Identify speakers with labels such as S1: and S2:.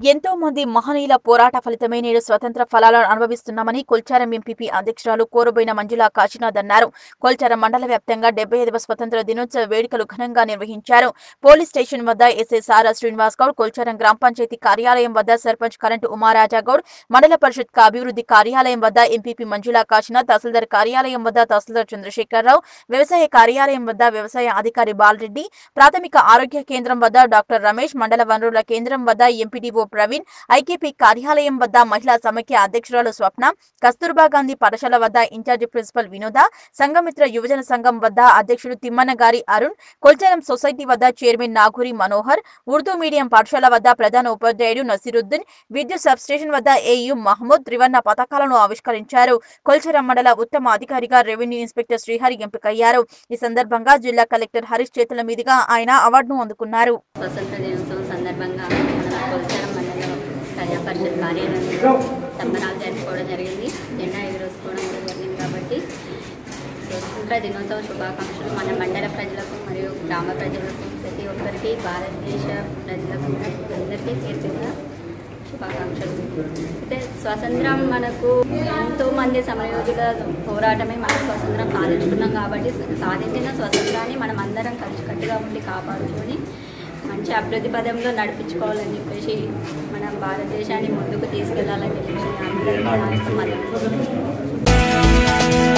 S1: ఎంతో మంది మహనీయుల పోరాట ఫలితమే నేడు స్వతంత్ర ఫలాలను అనుభవిస్తున్నామని కొల్చారం ఎంపీపీ అధ్యక్షురాలు కోరబోయిన మంజుల కాశీనాథ్ అన్నారు కొల్చారం మండల వ్యాప్తంగా డెబ్బై ఐదవ స్వతంత్ర దినోత్సవ వేడుకలు ఘనంగా నిర్వహించారు పోలీస్ స్టేషన్ వద్ద ఎస్ఐ సారా శ్రీనివాస్ గౌడ్ కొల్చారం గ్రామ పంచాయతీ కార్యాలయం వద్ద సర్పంచ్ కరెంటు ఉమారాజా గౌడ్ మండల పరిషత్ క అభివృద్ధి కార్యాలయం వద్ద ఎంపీపీ మంజుల కాశీనాథ్ తహసీల్దార్ కార్యాలయం వద్ద తహసీల్దార్ చంద్రశేఖరరావు వ్యవసాయ కార్యాలయం వద్ద వ్యవసాయ అధికారి బాలరెడ్డి ప్రాథమిక ఆరోగ్య కేంద్రం వద్ద డాక్టర్ రమేష్ మండల వనరుల కేంద్రం వద్ద ఎంపీడీఓ ప్రవీణ్ ఐకేపీ కార్యాలయం వద్ద మహిళా సమైక్య అధ్యక్షురాలు స్వప్న కస్తూర్బా గాంధీ పాఠశాల వద్ద ఇన్ఛార్జి ప్రిన్సిపల్ వినోద సంఘమిత్ర యువజన సంఘం వద్ద అధ్యక్షుడు తిమ్మన్న గారి అరుణ్ కొల్చారం సొసైటీ వద్ద చైర్మన్ నాగూరి మనోహర్ ఉర్దూ మీడియం పాఠశాల వద్ద ప్రధాన ఉపాధ్యాయుడు నసీరుద్దీన్ విద్యుత్ సబ్స్టేషన్ వద్ద ఏయు మహమూద్ త్రివర్ణ పథకాలను ఆవిష్కరించారు కొల్చారం మండల ఉత్తమ అధికారిగా రెవెన్యూ ఇన్స్పెక్టర్ శ్రీహరి ఎంపికయ్యారు ఈ సందర్భంగా జిల్లా కలెక్టర్ హరీష్ చేతుల మీదుగా ఆయన అవార్డును అందుకున్నారు
S2: స్వతంత్ర దినోత్సవం సందర్భంగా మన కొల్చారం మండలం ప్రజా పరిషత్ కార్యాలయంలో సంబరాలు జరుపుకోవడం జరిగింది జెండా ఎగురేసుకోవడం కూడా జరిగింది కాబట్టి స్వతంత్ర దినోత్సవ శుభాకాంక్షలు మన మండల ప్రజలకు మరియు గ్రామ ప్రజలకు ప్రతి ఒక్కరికి భారతదేశ ప్రజలకు అందరికీ చేతుగా శుభాకాంక్షలు అయితే స్వతంత్రం మనకు ఎంతో మంది సమరయోధుల పోరాటమే మనం స్వతంత్రం సాధించుకున్నాం కాబట్టి సాధించిన స్వతంత్రాన్ని మనం అందరం కలిసికట్టుగా ఉండి కాపాడుకొని మంచి అభివృద్ధి పదంలో నడిపించుకోవాలని చెప్పేసి మన భారతదేశాన్ని ముందుకు తీసుకెళ్లాలని చెప్పేసి అందరూ మద్దతు